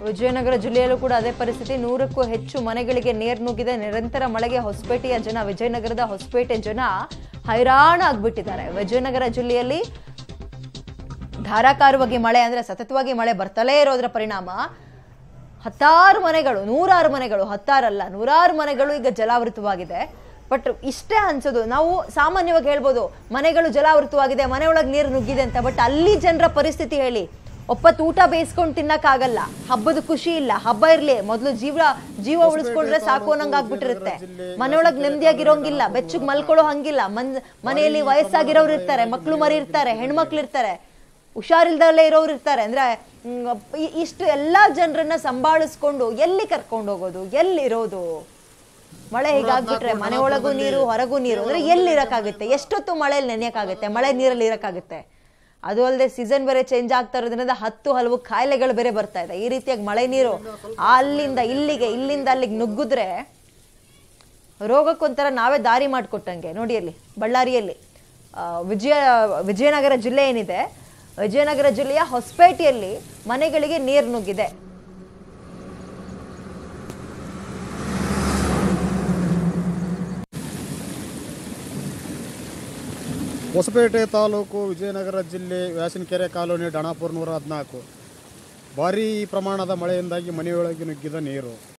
ವಿಜಯನಗರ ಜಿಲ್ಲೆಯಲ್ಲೂ ಕೂಡ ಅದೇ ಪರಿಸ್ಥಿತಿ ನೂರಕ್ಕೂ ಹೆಚ್ಚು ಮನೆಗಳಿಗೆ ನೀರು ನುಗ್ಗಿದೆ ನಿರಂತರ ಮಳೆಗೆ ಹೊಸಪೇಟೆಯ ಜನ ವಿಜಯನಗರದ ಹೊಸಪೇಟೆ ಜನ ಹೈರಾಣ ಆಗ್ಬಿಟ್ಟಿದ್ದಾರೆ ವಿಜಯನಗರ ಜಿಲ್ಲೆಯಲ್ಲಿ ಧಾರಾಕಾರವಾಗಿ ಮಳೆ ಅಂದ್ರೆ ಸತತವಾಗಿ ಮಳೆ ಬರ್ತಲೇ ಇರೋದ್ರ ಪರಿಣಾಮ ಹತ್ತಾರು ಮನೆಗಳು ನೂರಾರು ಮನೆಗಳು ಹತ್ತಾರಲ್ಲ ನೂರಾರು ಮನೆಗಳು ಈಗ ಜಲಾವೃತವಾಗಿದೆ ಬಟ್ ಇಷ್ಟೇ ಅನ್ಸೋದು ನಾವು ಸಾಮಾನ್ಯವಾಗಿ ಹೇಳ್ಬೋದು ಮನೆಗಳು ಜಲಾವೃತವಾಗಿದೆ ಮನೆ ಒಳಗೆ ನೀರು ನುಗ್ಗಿದೆ ಅಂತ ಬಟ್ ಅಲ್ಲಿ ಜನರ ಪರಿಸ್ಥಿತಿ ಹೇಳಿ ಒಪ್ಪತ್ತು ಊಟ ಬೇಯಿಸ್ಕೊಂಡು ತಿನ್ನಕ್ಕಾಗಲ್ಲ ಹಬ್ಬದ ಖುಷಿ ಇಲ್ಲ ಹಬ್ಬ ಇರ್ಲಿ ಮೊದಲು ಜೀವ ಜೀವ ಉಳಿಸ್ಕೊಂಡ್ರೆ ಸಾಕು ಅನ್ನಂಗ್ ಆಗ್ಬಿಟ್ಟಿರುತ್ತೆ ಮನೆಯೊಳಗೆ ನೆಮ್ಮದಿಯಾಗಿರೋಂಗಿಲ್ಲ ಬೆಚ್ಚಗ್ ಮಲ್ಕೊಳ್ಳೋ ಹಂಗಿಲ್ಲ ಮನ್ ಮನೆಯಲ್ಲಿ ವಯಸ್ಸಾಗಿರೋರು ಇರ್ತಾರೆ ಮಕ್ಳು ಮರಿ ಇರ್ತಾರೆ ಹೆಣ್ಮಕ್ಳು ಇರ್ತಾರೆ ಹುಷಾರಿಲ್ದಲ್ಲೇ ಇರೋರು ಇರ್ತಾರೆ ಅಂದ್ರೆ ಮ್, ಇ- ಇಷ್ಟು ಎಲ್ಲಾ ಜನರನ್ನ ಸಂಭಾಳಿಸ್ಕೊಂಡು ಎಲ್ಲಿ ಕರ್ಕೊಂಡು ಹೋಗೋದು ಎಲ್ಲಿರೋದು ಮಳೆ ಹೀಗಾಗ್ಬಿಟ್ರೆ ಮನೆ ಒಳಗೂ ನೀರು ಹೊರಗೂ ನೀರು ಅಂದ್ರೆ ಎಲ್ಲಿ ಇರಕ್ಕಾಗುತ್ತೆ ಎಷ್ಟೊತ್ತು ಮಳೆಯಲ್ಲಿ ನೆನೆಯಕ್ಕಾಗುತ್ತೆ ಮಳೆ ನೀರಲ್ಲಿ ಇರಕ್ಕಾಗುತ್ತೆ ಅದು ಅಲ್ಲದೆ ಸೀಸನ್ ಬೇರೆ ಚೇಂಜ್ ಆಗ್ತಾ ಇರೋದ್ರಿಂದ ಹತ್ತು ಹಲವು ಕಾಯಿಲೆಗಳು ಬೇರೆ ಬರ್ತಾ ಇದೆ ಈ ರೀತಿಯಾಗಿ ಮಳೆ ನೀರು ಅಲ್ಲಿಂದ ಇಲ್ಲಿಗೆ ಇಲ್ಲಿಂದ ಅಲ್ಲಿಗೆ ನುಗ್ಗಿದ್ರೆ ರೋಗಕ್ಕೊಂಥರ ನಾವೇ ದಾರಿ ಮಾಡಿಕೊಟ್ಟಂಗೆ ನೋಡಿ ಅಲ್ಲಿ ಬಳ್ಳಾರಿಯಲ್ಲಿ ಆ, ವಿಜಯ ವಿಜಯನಗರ ಜಿಲ್ಲೆ ಏನಿದೆ ವಿಜಯನಗರ ಜಿಲ್ಲೆಯ ಹೊಸಪೇಟೆಯಲ್ಲಿ ಮನೆಗಳಿಗೆ ನೀರು ನುಗ್ಗಿದೆ ಹೊಸಪೇಟೆ ತಾಲೂಕು ವಿಜಯನಗರ ಜಿಲ್ಲೆ ವ್ಯಾಸನಕೆರೆ ಕಾಲೋನಿ ಡಣಾಪುರ ನೂರ ಹದಿನಾಲ್ಕು ಭಾರೀ ಪ್ರಮಾಣದ ಮಳೆಯಿಂದಾಗಿ ಮನೆಯೊಳಗೆ ನುಗ್ಗಿದ ನೀರು